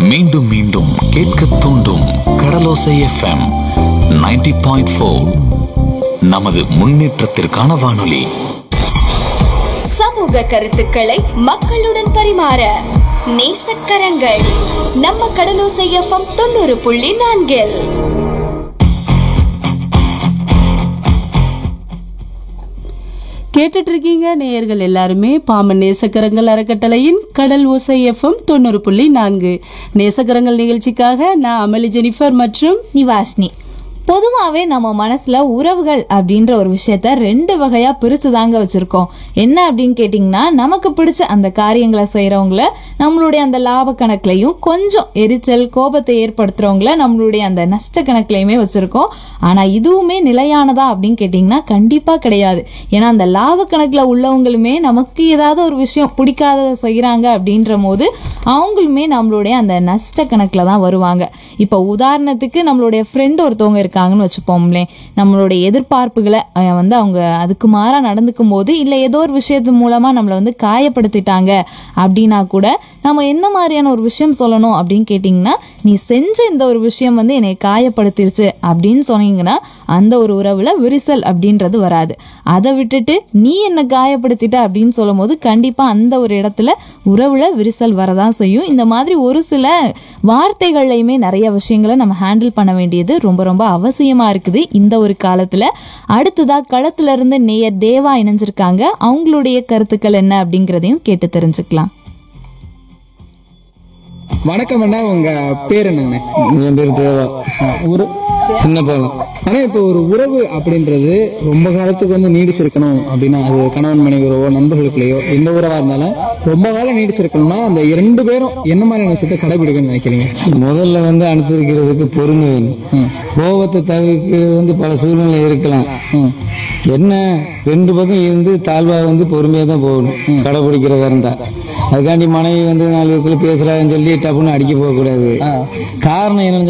மீண்டும் மீண்டும் கேட்க தூண்டும் கடலோசை எஃப்எம் 90.4 பாயிண்ட் ஃபோர் நமது முன்னேற்றத்திற்கான வானொலி சமூக கருத்துக்களை மக்களுடன் பரிமாற நேசக்கரங்கள் நம்ம கடலோசை எஃப்எம் தொண்ணூறு புள்ளி நான்கில் கேட்டுட்டு இருக்கீங்க நேயர்கள் எல்லாருமே பாமன் நேசக்கரங்கள் அறக்கட்டளையின் கடல் ஓசை எஃப்எம் தொண்ணூறு புள்ளி நான்கு நேசக்கரங்கள் நிகழ்ச்சிக்காக நான் அமளி ஜெனிஃபர் மற்றும் நிவாஷினி பொதுவாகவே நம்ம மனசுல உறவுகள் அப்படின்ற ஒரு விஷயத்த ரெண்டு வகையா பிரிச்சு தாங்க வச்சிருக்கோம் என்ன அப்படின்னு கேட்டிங்கன்னா நமக்கு பிடிச்ச அந்த காரியங்களை செய்றவங்கள நம்மளுடைய அந்த லாப கணக்குலையும் கொஞ்சம் எரிச்சல் கோபத்தை ஏற்படுத்துறவங்கள நம்மளுடைய அந்த நஷ்ட கணக்குலையுமே வச்சிருக்கோம் ஆனா இதுவுமே நிலையானதா அப்படின்னு கேட்டிங்கன்னா கண்டிப்பா கிடையாது ஏன்னா அந்த லாப கணக்குல உள்ளவங்களுமே நமக்கு ஏதாவது ஒரு விஷயம் பிடிக்காததை செய்கிறாங்க அப்படின்ற போது அவங்களுமே நம்மளுடைய அந்த நஷ்ட கணக்கில் தான் வருவாங்க இப்போ உதாரணத்துக்கு நம்மளுடைய ஃப்ரெண்ட் ஒருத்தவங்க இருக்காங்கன்னு வச்சுப்போம்லே நம்மளுடைய எதிர்பார்ப்புகளை அஹ், வந்து அவங்க அதுக்கு மாறாக நடந்துக்கும் போது இல்லை ஏதோ ஒரு விஷயத்து மூலமாக நம்மளை வந்து காயப்படுத்திட்டாங்க அப்படின்னா கூட நம்ம என்ன மாதிரியான ஒரு விஷயம் சொல்லணும் அப்படின்னு கேட்டிங்கன்னா நீ செஞ்ச இந்த ஒரு விஷயம் வந்து என்னை காயப்படுத்திருச்சு அப்படின்னு சொன்னீங்கன்னா அந்த ஒரு உறவில் விரிசல் அப்படின்றது வராது அதை விட்டுட்டு நீ என்னை காயப்படுத்திட்ட அப்படின்னு சொல்லும்போது கண்டிப்பாக அந்த ஒரு இடத்துல உறவுல விரிசல் வரதான் செய்யும் இந்த மாதிரி ஒரு சில வார்த்தைகள்லையுமே நிறைய விஷயங்களை நம்ம ஹேண்டில் பண்ண வேண்டியது ரொம்ப ரொம்ப அவசியமா இருக்குது இந்த ஒரு காலத்துல அடுத்ததா களத்துல இருந்து நேயர் தேவா இணைஞ்சிருக்காங்க அவங்களுடைய கருத்துக்கள் என்ன அப்படிங்கிறதையும் கேட்டு தெரிஞ்சுக்கலாம் வணக்கம் அண்ணா உங்க பேர் என்னங்கண்ணே என் பேர் தேவா ஒரு சின்ன பாலம் ஆனா இப்போ ஒரு உறவு அப்படின்றது ரொம்ப காலத்துக்கு வந்து நீடிச்சிருக்கணும் அப்படின்னா அது கணவன் மனைவி உறவோ நண்பர்களுக்குள்ளேயோ எந்த உறவா இருந்தாலும் ரொம்ப காலம் நீடிச்சிருக்கணும்னா அந்த இரண்டு பேரும் என்ன மாதிரியான விஷயத்த கடைபிடிக்கணும்னு நினைக்கிறீங்க முதல்ல வந்து அனுசரிக்கிறதுக்கு பொறுமை வேணும் கோபத்தை தவிர்க்கிறது வந்து பல சூழ்நிலை இருக்கலாம் என்ன ரெண்டு பக்கம் இருந்து தாழ்வா வந்து பொறுமையா தான் போகணும் கடைபிடிக்கிறதா இருந்தா அதுக்காண்டி மனைவி வந்து நாலு பேருக்குள்ள பேசுறாங்கன்னு சொல்லி டப்புன்னு அடிக்க போக கூடாது காரணம் என்னன்னு